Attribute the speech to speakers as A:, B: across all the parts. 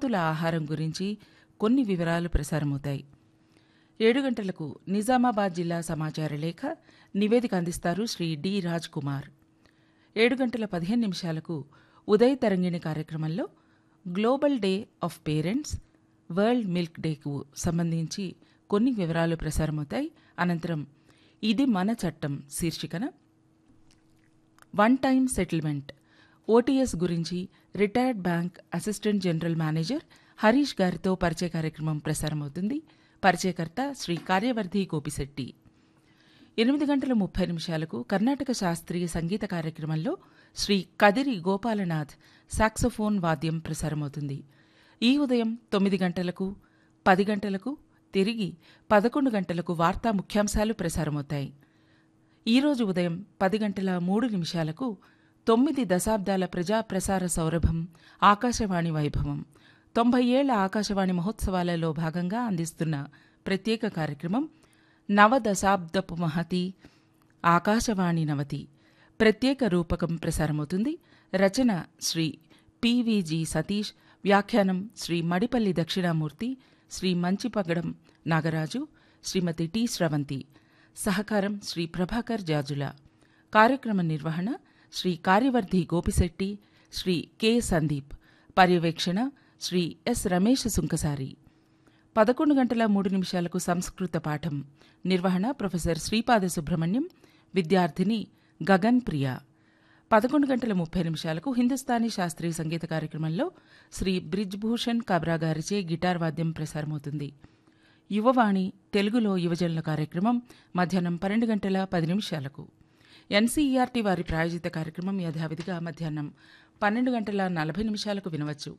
A: సమతుల ఆహారం గురించి కొన్ని వివరాలు ప్రసారమవుతాయి ఏడు గంటలకు నిజామాబాద్ జిల్లా సమాచార లేఖ నివేదిక అందిస్తారు శ్రీ డి రాజ్ కుమార్ ఏడు గంటల పదిహేను నిమిషాలకు ఉదయ్ తరంగిణి కార్యక్రమంలో global day of parents world milk డేకు సంబంధించి కొన్ని వివరాలు ప్రసారమవుతాయి అనంతరం ఇది మన చట్టం శీర్షికన వన్ టైం సెటిల్మెంట్ ఓటీఎస్ గురించి retired bank assistant general manager Harish గారితో పరిచయ కార్యక్రమం ప్రసారమవుతుంది పరిచయకర్త శ్రీ కార్యవర్ధి గోపిశెట్టి ఎనిమిది గంటల ముప్పై నిమిషాలకు కర్ణాటక శాస్త్రీయ సంగీత కార్యక్రమంలో శ్రీ కదిరి గోపాలనాథ్ సాక్సోఫోన్ వాద్యం ప్రసారమవుతుంది ఈ ఉదయం తొమ్మిది గంటలకు పది గంటలకు తిరిగి పదకొండు గంటలకు వార్తా ముఖ్యాంశాలు ప్రసారమవుతాయి ఈరోజు ఉదయం పది గంటల మూడు నిమిషాలకు తొమ్మిది దశాబ్దాల ప్రజా ప్రసార సౌరభం ఆకాశవాణి వైభవం తొంభై ఏళ్ల ఆకాశవాణి మహోత్సవాలలో భాగంగా అందిస్తున్న ప్రత్యేక కార్యక్రమం నవ దశాబ్దపు మహతి ఆకాశవాణి నవతి ప్రత్యేక రూపకం ప్రసారమవుతుంది రచన శ్రీ పివిజి సతీష్ వ్యాఖ్యానం శ్రీ మడిపల్లి దక్షిణామూర్తి శ్రీ మంచిపగడం నాగరాజు శ్రీమతి టి స్రవంతి సహకారం శ్రీ ప్రభాకర్ జాజుల కార్యక్రమ నిర్వహణ శ్రీ కార్యవర్ధి గోపిశెట్టి శ్రీ కె సందీప్ పర్యవేక్షణ శ్రీ ఎస్ రమేష్ సుంకసారి పదకొండు గంటల మూడు నిమిషాలకు సంస్కృత పాఠం నిర్వహణ ప్రొఫెసర్ శ్రీపాద సుబ్రహ్మణ్యం విద్యార్థిని గగన్ ప్రియ పదకొండు గంటల ముప్పై నిమిషాలకు హిందుస్థానీ శాస్త్రీయ సంగీత కార్యక్రమంలో శ్రీ బ్రిజ్భూషణ్ కబ్రా గారిచే గిటార్ వాద్యం ప్రసారమవుతుంది యువవాణి తెలుగులో యువజనుల కార్యక్రమం మధ్యాహ్నం పన్నెండు గంటల పది నిమిషాలకు ఎన్సీఈఆర్టీ వారి ప్రాయోజిత కార్యక్రమం యథావిధిగా మధ్యాహ్నం పన్నెండు గంటల నలభై నిమిషాలకు వినవచ్చు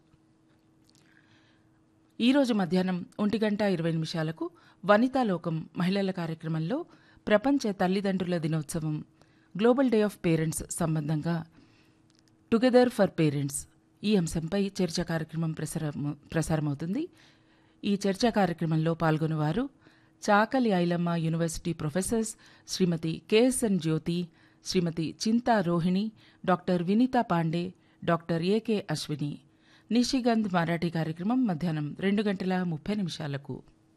A: ఈరోజు మధ్యాహ్నం ఒంటి గంట ఇరవై నిమిషాలకు వనితాలోకం మహిళల కార్యక్రమంలో ప్రపంచ తల్లిదండ్రుల దినోత్సవం గ్లోబల్ డే ఆఫ్ పేరెంట్స్ సంబంధంగా టుగెదర్ ఫర్ పేరెంట్స్ ఈ అంశంపై చర్చ కార్యక్రమం ప్రసారం ప్రసారమవుతుంది ఈ చర్చా కార్యక్రమంలో పాల్గొనేవారు Chakali Ailamma university professors Shrimati KSN Jyoti Shrimati Chinta Rohini doctor Vinita Pandey doctor AK Ashwini Nishigandh Marathi కార్యక్రమం మధ్యాహ్నం రెండు గంటల ముప్పై నిమిషాలకు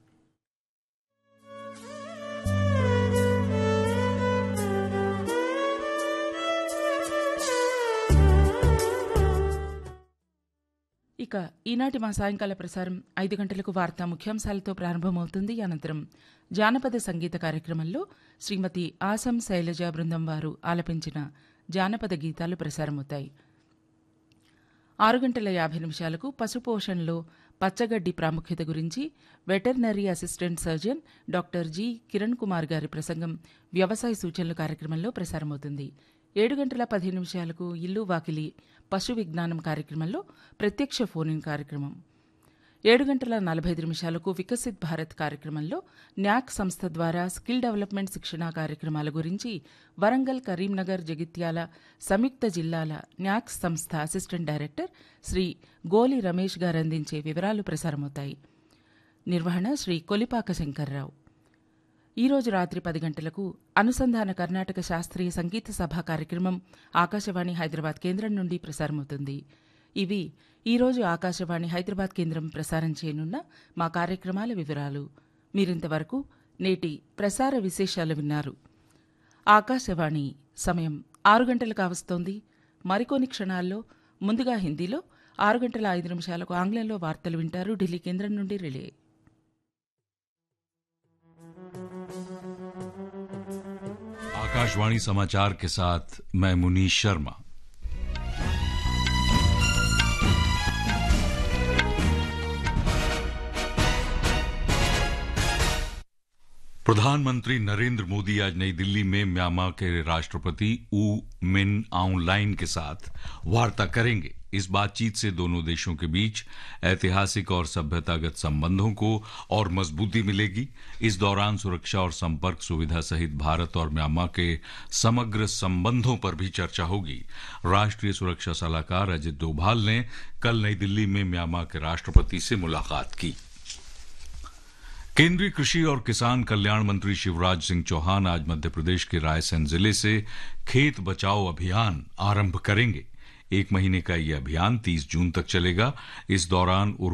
A: ఇక ఈనాటి మా సాయంకాల ప్రసారం ఐదు గంటలకు వార్తా ముఖ్యాంశాలతో ప్రారంభమవుతుంది అనంతరం జానపద సంగీత కార్యక్రమంలో శ్రీమతి ఆసం శైలజ బృందం వారు ఆలపించిన జానపద గీతాలు ప్రసారమవుతాయి ఆరు గంటల యాభై నిమిషాలకు పశుపోషణలో పచ్చగడ్డి ప్రాముఖ్యత గురించి veterinary assistant surgeon doctor G Kiran Kumar గారి ప్రసంగం వ్యవసాయ సూచనలు కార్యక్రమంలో ప్రసారమవుతుంది ఏడు గంటల పదిహేను నిమిషాలకు ఇల్లు వాకిలి పశు విజ్ఞానం కార్యక్రమంలో ప్రత్యక్ష ఫోన్ ఇన్ కార్యక్రమం ఏడు గంటల నలభై ఐదు నిమిషాలకు వికసిత్ భారత్ కార్యక్రమంలో న్యాక్ సంస్థ ద్వారా స్కిల్ డెవలప్మెంట్ శిక్షణా కార్యక్రమాల గురించి వరంగల్ కరీంనగర్ జగిత్యాల సంయుక్త జిల్లాల న్యాక్ సంస్థ అసిస్టెంట్ డైరెక్టర్ శ్రీ గోలి రమేష్ గారు అందించే వివరాలు ప్రసారమవుతాయి నిర్వహణ శ్రీ కొలిపాక శంకర్రావు ఈరోజు రాత్రి పది గంటలకు అనుసంధాన కర్ణాటక శాస్త్రీయ సంగీత సభ కార్యక్రమం ఆకాశవాణి హైదరాబాద్ కేంద్రం నుండి ప్రసారమవుతుంది ఇవి ఈరోజు ఆకాశవాణి హైదరాబాద్ కేంద్రం ప్రసారం చేయనున్న మా కార్యక్రమాల వివరాలు మీరింతవరకు నేటి ప్రసార విశేషాలు విన్నారు ఆకాశవాణి సమయం ఆరు గంటలు కావస్తోంది మరికొన్ని క్షణాల్లో ముందుగా హిందీలో ఆరు గంటల ఐదు నిమిషాలకు ఆంగ్లంలో వార్తలు వింటారు ఢిల్లీ కేంద్రం నుండి రిలే
B: आकाशवाणी समाचार के साथ मैं मुनीश शर्मा प्रधानमंत्री नरेंद्र मोदी आज नई दिल्ली में म्यांमार के राष्ट्रपति ऊ मिन आउनलाइन के साथ वार्ता करेंगे इस बातचीत से दोनों देशों के बीच ऐतिहासिक और सभ्यतागत संबंधों को और मजबूती मिलेगी इस दौरान सुरक्षा और संपर्क सुविधा सहित भारत और म्यांमार के समग्र संबंधों पर भी चर्चा होगी राष्ट्रीय सुरक्षा सलाहकार अजित डोभाल ने कल नई दिल्ली में म्यांमार के राष्ट्रपति से मुलाकात की केंद्रीय कृषि और किसान कल्याण मंत्री शिवराज सिंह चौहान आज मध्य प्रदेश के रायसेन जिले से खेत बचाओ अभियान आरंभ करेंगे एक महीने का यह अभियान 30 जून तक चलेगा इस दौरान